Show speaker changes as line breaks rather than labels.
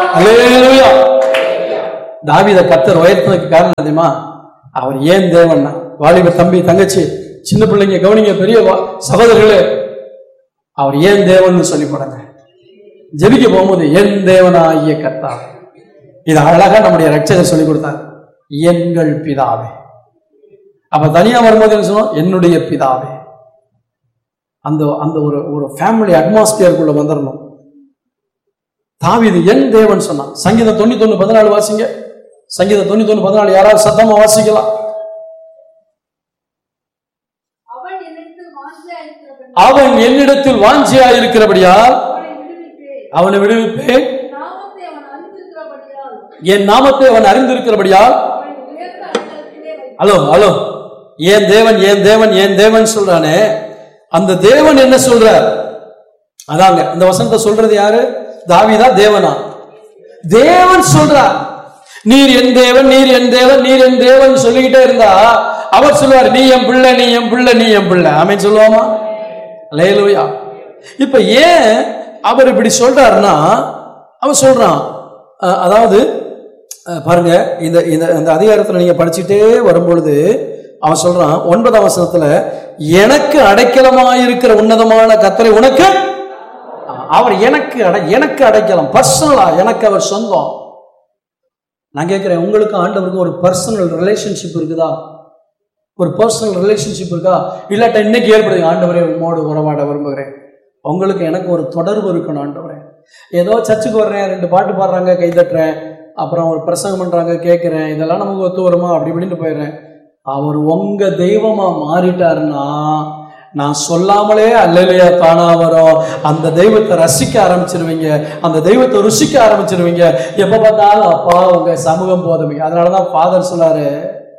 அல்லேலூயா தாவீத கத்தர் உயர்த்ததுக்கு காரணம் தெரியுமா அவர் ஏன் தேவன்னா வாலிப தம்பி தங்கச்சி சின்ன பிள்ளைங்க கவனிங்க பெரிய வா- சகோதரர்களே அவர் ஏன் தேவன் சொல்லி போடுங்க ஜெபிக்க போகும்போது என் தேவனாகிய கர்த்தா இது அழகா நம்முடைய ரட்சகர் சொல்லி கொடுத்தார் எங்கள் பிதாவே அப்ப தனியா வரும்போது என்ன சொன்னோம் என்னுடைய பிதாவே அந்த அந்த ஒரு ஒரு ஃபேமிலி அட்மாஸ்பியருக்குள்ள வந்துடணும் தாவீது என் தேவன் சொன்னான் சங்கீதம் தொண்ணூத்தொன்னு பதினாலு வாசிங்க சங்கீதம் தொண்ணூத்தொன்னு பதினாலு யாராவது சத்தமா வாசிக்கலாம்
அவன் என்னிடத்தில் வாஞ்சியா இருக்கிறபடி
அவன் என்னிடத்தில் வாஞ்சியா இருக்கிறபடியால்
அவனை விடுவிப்பேன்
அவனை விடுவிப்பேன்
நாமத்தை அவன் அறிந்திருக்கிறபடியால்
என் நாமத்தை அவன் அறிந்திருக்கிறபடியால்
அவனை உயர்ந்த அடையாளத்திலே வைப்பான்
ஹலோ ஹலோ ஏன் தேவன் ஏன் தேவன் ஏன் தேவன் சொல்றானே அந்த தேவன் என்ன சொல்றார் அதாங்க இந்த வசனத்தை சொல்றது யாரு தாவீதா தேவனா தேவன் சொல்றார் நீர் என் தேவன் நீர் என் தேவன் நீர் என் தேவன் சொல்லிக்கிட்டே இருந்தா அவர் சொல்லுவார் நீ என் பிள்ளை நீ என் பிள்ளை நீ என் பிள்ளை ஆமென் சொல்லுவாமா லேலுயா இப்ப ஏன் அவர் இப்படி சொல்றாருன்னா அவன் சொல்றான் அஹ், அதாவது அஹ், பாருங்க இந்த இந்த இந்த அதிகாரத்துல நீங்க படிச்சுட்டே வரும்பொழுது அவன் சொல்றான் ஒன்பதாம் வசனத்துல எனக்கு அடைக்கலமாயிருக்கிற உன்னதமான கத்தரை உனக்கு அவர் எனக்கு அடை எனக்கு அடைக்கலம் பர்சனலா எனக்கு அவர் சொந்தம் நான் கேட்கிறேன் உங்களுக்கு ஆண்டவருக்கு ஒரு பர்சனல் ரிலேஷன்ஷிப் இருக்குதா ஒரு பர்சனல் ரிலேஷன்ஷிப் இருக்கா இல்லாட்ட இன்னைக்கு ஏற்படுது ஆண்டவரே உம்மோடு உறவாட விரும்புகிறேன் உங்களுக்கு எனக்கு ஒரு தொடர்பு இருக்கணும் ஆண்டவரே ஏதோ சர்ச்சுக்கு வர்றேன் ரெண்டு பாட்டு பாடுறாங்க கை தட்டுறேன் அப்புறம் ஒரு பிரசங்கம் பண்றாங்க கேட்குறேன் இதெல்லாம் நமக்கு ஒத்து வருமா அப்படி இப்படின்னு போயிடுறேன் அவர் உங்க தெய்வமா மாறிட்டாருன்னா நான் சொல்லாமலே அல்லலையா தானா வரும் அந்த தெய்வத்தை ரசிக்க ஆரம்பிச்சிருவீங்க அந்த தெய்வத்தை ருசிக்க ஆரம்பிச்சிருவீங்க எப்ப பார்த்தாலும் அப்பா உங்க சமூகம் போதுவீங்க அதனாலதான் ஃபாதர் சொன்னாரு